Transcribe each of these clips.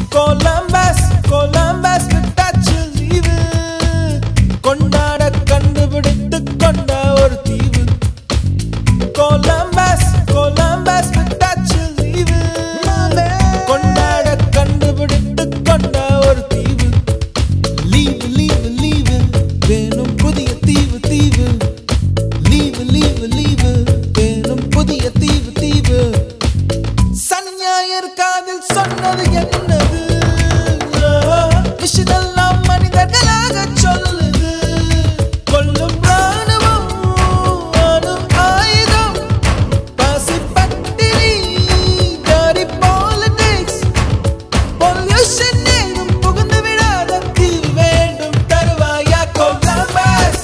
Columbus Columbus விட்டாச்சு leave கொண்டாட கண்டுபிடித்து கொண்ட ஒரு தீவு கொலம்பஸ் கொலம்பஸ் விட்டாச்சு லீவு கொண்டாட கண்டுபிடித்து கொண்ட ஒரு தீவு லீவு லீவு லீவு வேணும் புதிய தீவு தீவு லீவு லீவு லீவு வேணும் புதிய தீவு தீவு சனி ஞாயிறு காதில் சொன்னது என்னது விஷயமெல்லாம் மனிதர்களாக சொல்லுது கொல்லும் ராணுவம் அணு ஆயுதம் பசி பட்டினி dirty politics பொல்யூஷன் ஏதும் புகுந்து விடாத தீவு வேண்டும் தருவாயா கொலம்பஸ்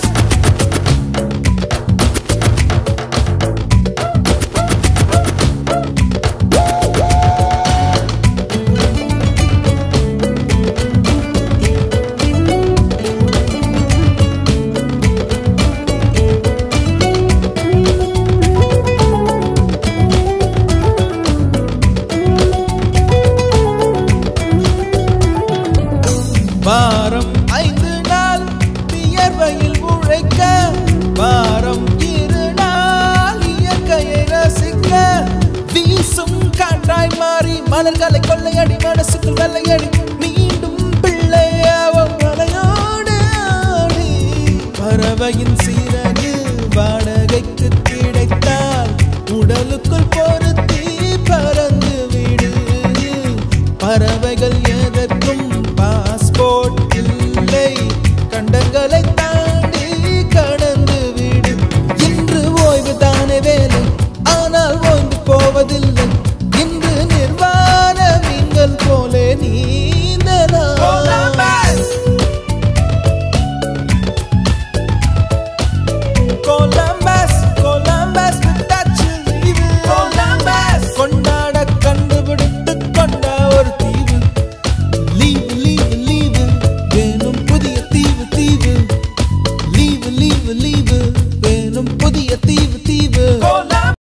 வாரம் ஐந்து நாள் வியர்வையில் உழைக்க வாரம் இரு நாள் இயற்கையை ரசிக்க வீசும் காற்றாய் மாறி மலர்களை கொள்ளையடி மனசுக்குள் வெள்ளையடி மீண்டும் பிள்ளையாவும் மலையோடு ஆடி பறவையின் சீரகு வாடகைக்கு கிடைத்தால் உடலுக்குள் பொருத்தி பறந்து விடு பறவைகள் எதற்கும் பாஸ்போர்ட் இல்லை கண்டங்களை தாண்டி கடந்து விடு இன்று ஓய்வு தானே வேலை ஆனால் ஓய்ந்து போவதில்லை இன்று நிர்வாண மீன்கள் போலே நீந்தலாம்